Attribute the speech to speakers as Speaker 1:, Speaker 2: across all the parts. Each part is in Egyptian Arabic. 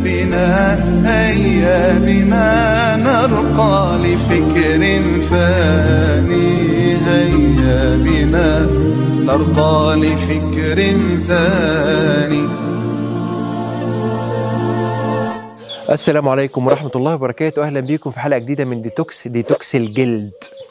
Speaker 1: بنا هيا بنا نرقى لفكر ثاني هيا بنا نرقى لفكر ثاني
Speaker 2: السلام عليكم ورحمة الله وبركاته أهلا بيكم في حلقة جديدة من ديتوكس ديتوكس الجلد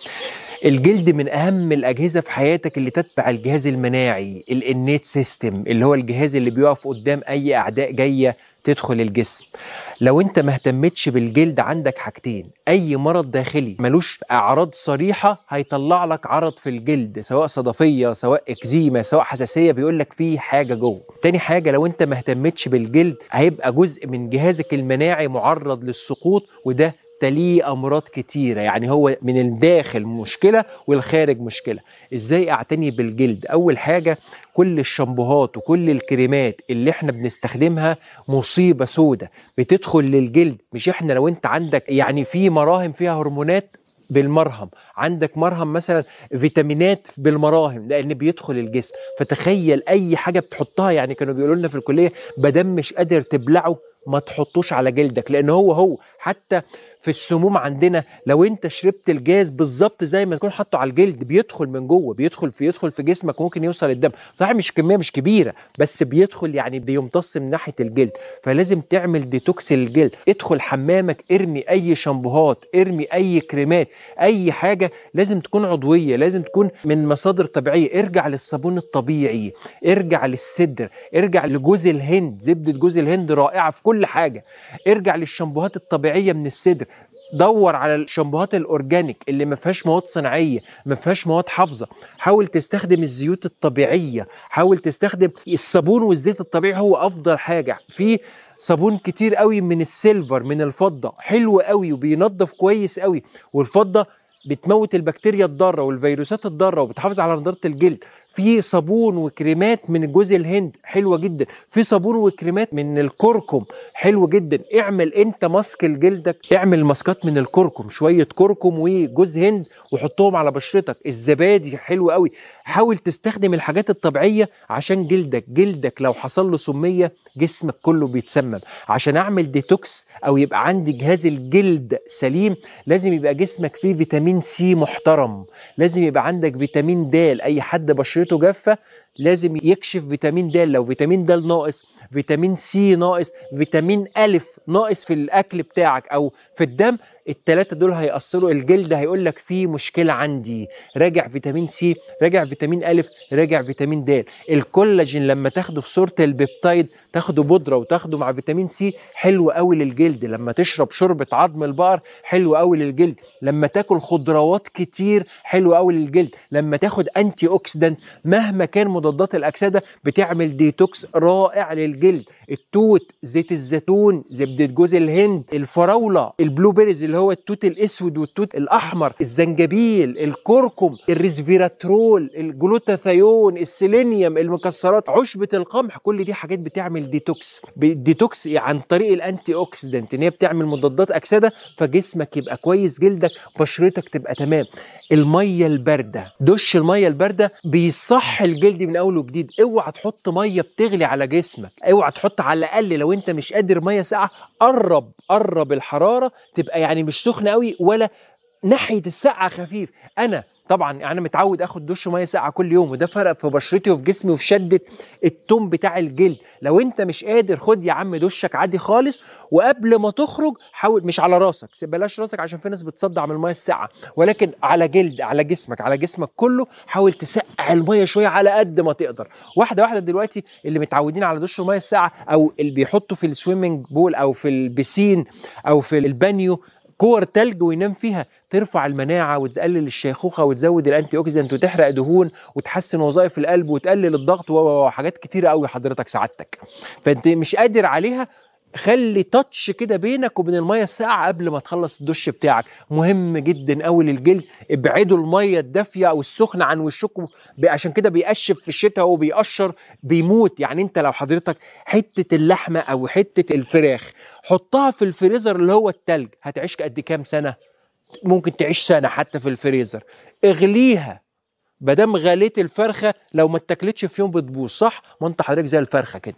Speaker 2: الجلد من أهم الأجهزة في حياتك اللي تتبع الجهاز المناعي الانيت سيستم اللي هو الجهاز اللي بيقف قدام أي أعداء جاية تدخل الجسم لو انت ما اهتمتش بالجلد عندك حاجتين اي مرض داخلي ملوش اعراض صريحه هيطلع لك عرض في الجلد سواء صدفيه سواء اكزيما سواء حساسيه بيقول لك في حاجه جوه تاني حاجه لو انت ما اهتمتش بالجلد هيبقى جزء من جهازك المناعي معرض للسقوط وده تليه امراض كتيره يعني هو من الداخل مشكله والخارج مشكله ازاي اعتني بالجلد اول حاجه كل الشامبوهات وكل الكريمات اللي احنا بنستخدمها مصيبه سودة بتدخل للجلد مش احنا لو انت عندك يعني في مراهم فيها هرمونات بالمرهم عندك مرهم مثلا فيتامينات بالمراهم لان بيدخل الجسم فتخيل اي حاجه بتحطها يعني كانوا بيقولوا لنا في الكليه بدم مش قادر تبلعه ما تحطوش على جلدك لان هو هو حتى في السموم عندنا لو انت شربت الجاز بالظبط زي ما تكون حاطه على الجلد بيدخل من جوه بيدخل في يدخل في جسمك وممكن يوصل الدم صحيح مش كميه مش كبيره بس بيدخل يعني بيمتص من ناحيه الجلد فلازم تعمل ديتوكس للجلد ادخل حمامك ارمي اي شامبوهات ارمي اي كريمات اي حاجه لازم تكون عضويه لازم تكون من مصادر طبيعيه ارجع للصابون الطبيعي ارجع للسدر ارجع لجوز الهند زبده جوز الهند رائعه في كل حاجه ارجع للشامبوهات الطبيعيه من السدر دور على الشامبوهات الاورجانيك اللي ما فيهاش مواد صناعيه ما فيهاش مواد حافظه حاول تستخدم الزيوت الطبيعيه حاول تستخدم الصابون والزيت الطبيعي هو افضل حاجه في صابون كتير قوي من السيلفر من الفضه حلو قوي وبينظف كويس قوي والفضه بتموت البكتيريا الضاره والفيروسات الضاره وبتحافظ على نضاره الجلد في صابون وكريمات من جوز الهند حلوه جدا في صابون وكريمات من الكركم حلو جدا اعمل انت ماسك لجلدك اعمل ماسكات من الكركم شويه كركم وجوز هند وحطهم على بشرتك الزبادي حلو قوي حاول تستخدم الحاجات الطبيعيه عشان جلدك جلدك لو حصل له سميه جسمك كله بيتسمم عشان اعمل ديتوكس او يبقى عندي جهاز الجلد سليم لازم يبقى جسمك فيه فيتامين سي محترم لازم يبقى عندك فيتامين د اي حد بشرته جافه لازم يكشف فيتامين د لو فيتامين د ناقص فيتامين سي ناقص فيتامين ألف ناقص في الأكل بتاعك أو في الدم التلاتة دول هيأثروا الجلد هيقول لك في مشكلة عندي راجع فيتامين سي راجع فيتامين ألف راجع فيتامين د الكولاجين لما تاخده في صورة البيبتايد تاخده بودرة وتاخده مع فيتامين سي حلو قوي للجلد لما تشرب شوربة عظم البقر حلو قوي للجلد لما تاكل خضروات كتير حلو قوي للجلد لما تاخد انتي اوكسيدنت مهما كان مضادات الاكسده بتعمل ديتوكس رائع للجلد التوت زيت الزيتون زبده جوز الهند الفراوله البلو بيريز اللي هو التوت الاسود والتوت الاحمر الزنجبيل الكركم الريسفيراترول الجلوتاثيون السيلينيوم المكسرات عشبه القمح كل دي حاجات بتعمل ديتوكس ديتوكس عن طريق الانتي اوكسيدنت ان هي بتعمل مضادات اكسده فجسمك يبقى كويس جلدك بشرتك تبقى تمام الميه البارده دش الميه البارده بيصح الجلد من اول وجديد اوعى تحط ميه بتغلي على جسمك اوعى تحط على الاقل لو انت مش قادر ميه ساقعه قرب قرب الحراره تبقى يعني مش سخنه قوي ولا ناحيه السقعه خفيف انا طبعا انا متعود اخد دش ميه ساقعه كل يوم وده فرق في بشرتي وفي جسمي وفي شده التوم بتاع الجلد لو انت مش قادر خد يا عم دشك عادي خالص وقبل ما تخرج حاول مش على راسك بلاش راسك عشان في ناس بتصدع من الميه الساقعه ولكن على جلد على جسمك على جسمك كله حاول تسقع الميه شويه على قد ما تقدر واحده واحده دلوقتي اللي متعودين على دش الميه الساقعه او اللي بيحطوا في السويمنج بول او في البسين او في البانيو كور تلج وينام فيها ترفع المناعه وتقلل الشيخوخه وتزود الانتي اوكسيدنت وتحرق دهون وتحسن وظائف القلب وتقلل الضغط وحاجات كتيره قوي حضرتك سعادتك فانت مش قادر عليها خلي تاتش كده بينك وبين الميه الساقعه قبل ما تخلص الدش بتاعك مهم جدا قوي للجلد ابعدوا الميه الدافيه او السخنه عن وشكم ب- عشان كده بيقشف في الشتاء وبيقشر بيموت يعني انت لو حضرتك حته اللحمه او حته الفراخ حطها في الفريزر اللي هو التلج هتعيش قد كام سنه ممكن تعيش سنه حتى في الفريزر اغليها مادام غليت الفرخه لو ما اتاكلتش في يوم بتبوظ صح ما انت حضرتك زي الفرخه كده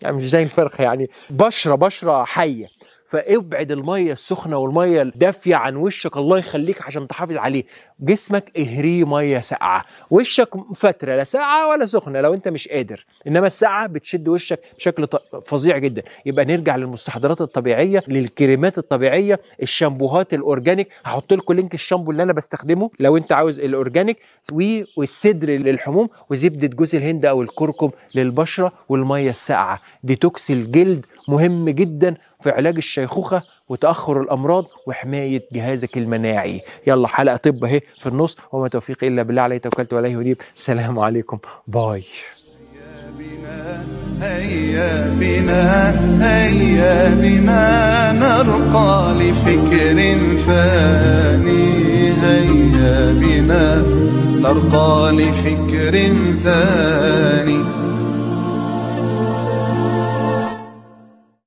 Speaker 2: يعني مش زي الفرخه يعني بشره بشره حيه فابعد الميه السخنه والميه الدافيه عن وشك الله يخليك عشان تحافظ عليه جسمك اهريه ميه ساقعه وشك فتره لا ساقعه ولا سخنه لو انت مش قادر انما الساقعه بتشد وشك بشكل ط- فظيع جدا يبقى نرجع للمستحضرات الطبيعيه للكريمات الطبيعيه الشامبوهات الاورجانيك هحط لكم لينك الشامبو اللي انا بستخدمه لو انت عاوز الاورجانيك و- والسدر للحموم وزبده جوز الهند او الكركم للبشره والميه الساقعه ديتوكس الجلد مهم جدا في علاج الشيخوخه وتاخر الامراض وحمايه جهازك المناعي يلا حلقه طب اهي في النص وما توفيقي الا بالله عليه توكلت وعليه ونيب السلام عليكم باي
Speaker 1: بنا هيا بنا هيا بنا نرقى لفكر ثاني هيا بنا نرقى لفكر ثاني